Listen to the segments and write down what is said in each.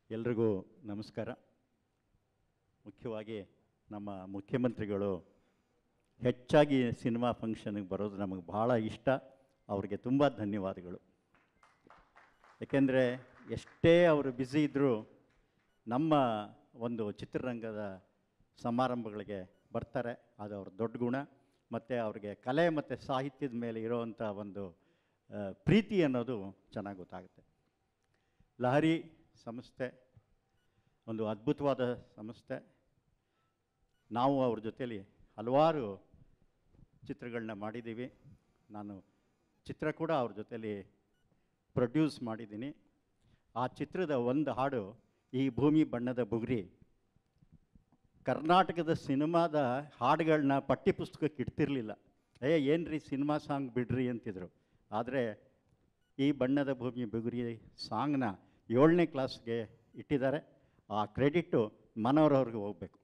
ಎಲ್ರಿಗೂ ನಮಸ್ಕಾರ ಮುಖ್ಯವಾಗಿ ನಮ್ಮ ಮುಖ್ಯಮಂತ್ರಿಗಳು ಹೆಚ್ಚಾಗಿ ಸಿನಿಮಾ ಫಂಕ್ಷನ್ಗೆ ಬರೋದು ನಮಗೆ ಭಾಳ ಇಷ್ಟ ಅವ್ರಿಗೆ ತುಂಬ ಧನ್ಯವಾದಗಳು ಏಕೆಂದರೆ ಎಷ್ಟೇ ಅವರು ಬ್ಯುಸಿ ಇದ್ದರೂ ನಮ್ಮ ಒಂದು ಚಿತ್ರರಂಗದ ಸಮಾರಂಭಗಳಿಗೆ ಬರ್ತಾರೆ ಅದು ಅವ್ರ ದೊಡ್ಡ ಗುಣ ಮತ್ತು ಅವ್ರಿಗೆ ಕಲೆ ಮತ್ತು ಸಾಹಿತ್ಯದ ಮೇಲೆ ಇರೋವಂಥ ಒಂದು ಆ, ಪ್ರೀತಿ ಅನ್ನೋದು ಚೆನ್ನಾಗಿ ಗೊತ್ತಾಗುತ್ತೆ ಲಹರಿ ಸಂಸ್ಥೆ ಒಂದು ಅದ್ಭುತವಾದ ಸಂಸ್ಥೆ ನಾವು ಅವ್ರ ಜೊತೆಲಿ ಹಲವಾರು ಚಿತ್ರಗಳನ್ನ ಮಾಡಿದ್ದೀವಿ ನಾನು ಚಿತ್ರ ಕೂಡ ಅವ್ರ ಜೊತೆಲಿ ಪ್ರೊಡ್ಯೂಸ್ ಮಾಡಿದ್ದೀನಿ ಆ ಚಿತ್ರದ ಒಂದು ಹಾಡು ಈ ಭೂಮಿ ಬಣ್ಣದ ಬುಗುರಿ ಕರ್ನಾಟಕದ ಸಿನಿಮಾದ ಹಾಡುಗಳನ್ನ ಪಠ್ಯಪುಸ್ತಕಕ್ಕೆ ಇಡ್ತಿರ್ಲಿಲ್ಲ ಏ ಏನ್ರಿ ಸಿನಿಮಾ ಸಾಂಗ್ ಬಿಡ್ರಿ ಅಂತಿದ್ರು ಆದರೆ ಈ ಬಣ್ಣದ ಭೂಮಿ ಬುಗುರಿ ಸಾಂಗ್ನ ಏಳನೇ ಕ್ಲಾಸ್ಗೆ ಇಟ್ಟಿದ್ದಾರೆ ಆ ಕ್ರೆಡಿಟ್ಟು ಮನೋರವ್ರಿಗೆ ಹೋಗಬೇಕು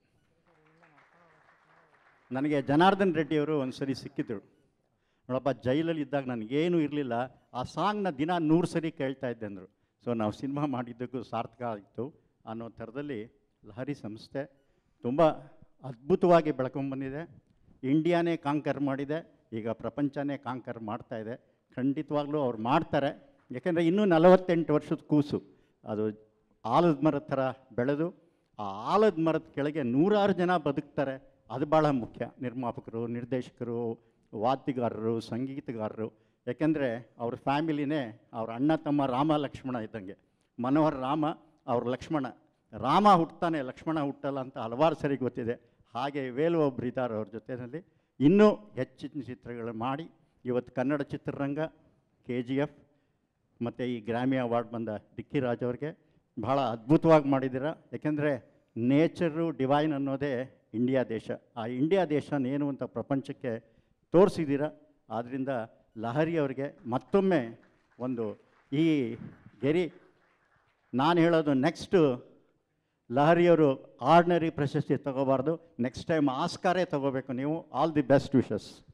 ನನಗೆ ಜನಾರ್ದನ್ ರೆಡ್ಡಿಯವರು ಒಂದು ಸರಿ ಸಿಕ್ಕಿದ್ರು ನೋಡಪ್ಪ ಜೈಲಲ್ಲಿ ಇದ್ದಾಗ ನನಗೇನು ಇರಲಿಲ್ಲ ಆ ಸಾಂಗ್ನ ದಿನ ನೂರು ಸರಿ ಕೇಳ್ತಾ ಇದ್ದೆ ಅಂದರು ಸೊ ನಾವು ಸಿನಿಮಾ ಮಾಡಿದ್ದಕ್ಕೂ ಸಾರ್ಥಕ ಆಯಿತು ಅನ್ನೋ ಥರದಲ್ಲಿ ಲಹರಿ ಸಂಸ್ಥೆ ತುಂಬ ಅದ್ಭುತವಾಗಿ ಬೆಳ್ಕೊಂಬಂದಿದೆ ಇಂಡಿಯಾನೇ ಕಾಂಕರ್ ಮಾಡಿದೆ ಈಗ ಪ್ರಪಂಚನೇ ಕಾಂಕರ್ ಮಾಡ್ತಾ ಇದೆ ಖಂಡಿತವಾಗ್ಲೂ ಅವ್ರು ಮಾಡ್ತಾರೆ ಯಾಕೆಂದರೆ ಇನ್ನೂ ನಲವತ್ತೆಂಟು ವರ್ಷದ ಕೂಸು ಅದು ಆಲದ ಮರದ ಥರ ಬೆಳೆದು ಆ ಆಲದ ಮರದ ಕೆಳಗೆ ನೂರಾರು ಜನ ಬದುಕ್ತಾರೆ ಅದು ಭಾಳ ಮುಖ್ಯ ನಿರ್ಮಾಪಕರು ನಿರ್ದೇಶಕರು ವಾದ್ಯಗಾರರು ಸಂಗೀತಗಾರರು ಯಾಕೆಂದರೆ ಅವ್ರ ಫ್ಯಾಮಿಲಿನೇ ಅವ್ರ ಅಣ್ಣ ತಮ್ಮ ರಾಮ ಲಕ್ಷ್ಮಣ ಇದ್ದಂಗೆ ಮನೋಹರ್ ರಾಮ ಅವ್ರ ಲಕ್ಷ್ಮಣ ರಾಮ ಹುಟ್ತಾನೆ ಲಕ್ಷ್ಮಣ ಹುಟ್ಟಲ್ಲ ಅಂತ ಹಲವಾರು ಸರಿ ಗೊತ್ತಿದೆ ಹಾಗೆ ವೇಲು ಒಬ್ರು ಇದ್ದಾರೆ ಅವ್ರ ಜೊತೆಯಲ್ಲಿ ಇನ್ನೂ ಹೆಚ್ಚಿನ ಚಿತ್ರಗಳು ಮಾಡಿ ಇವತ್ತು ಕನ್ನಡ ಚಿತ್ರರಂಗ ಕೆ ಜಿ ಎಫ್ ಮತ್ತು ಈ ಗ್ರಾಮಿ ಅವಾರ್ಡ್ ಬಂದ ಡಿಕ್ಕಿ ರಾಜ್ ಅವ್ರಿಗೆ ಭಾಳ ಅದ್ಭುತವಾಗಿ ಮಾಡಿದ್ದೀರ ಯಾಕೆಂದರೆ ನೇಚರು ಡಿವೈನ್ ಅನ್ನೋದೇ ಇಂಡಿಯಾ ದೇಶ ಆ ಇಂಡಿಯಾ ದೇಶನ ಏನು ಅಂತ ಪ್ರಪಂಚಕ್ಕೆ ತೋರಿಸಿದ್ದೀರ ಆದ್ದರಿಂದ ಲಹರಿ ಅವರಿಗೆ ಮತ್ತೊಮ್ಮೆ ಒಂದು ಈ ಗೆರಿ ನಾನು ಹೇಳೋದು ನೆಕ್ಸ್ಟು ಲಹರಿಯವರು ಆರ್ಡಿನರಿ ಪ್ರಶಸ್ತಿ ತಗೋಬಾರ್ದು ನೆಕ್ಸ್ಟ್ ಟೈಮ್ ಆಸ್ಕಾರೇ ತಗೋಬೇಕು ನೀವು ಆಲ್ ದಿ ಬೆಸ್ಟ್ ವಿಶಸ್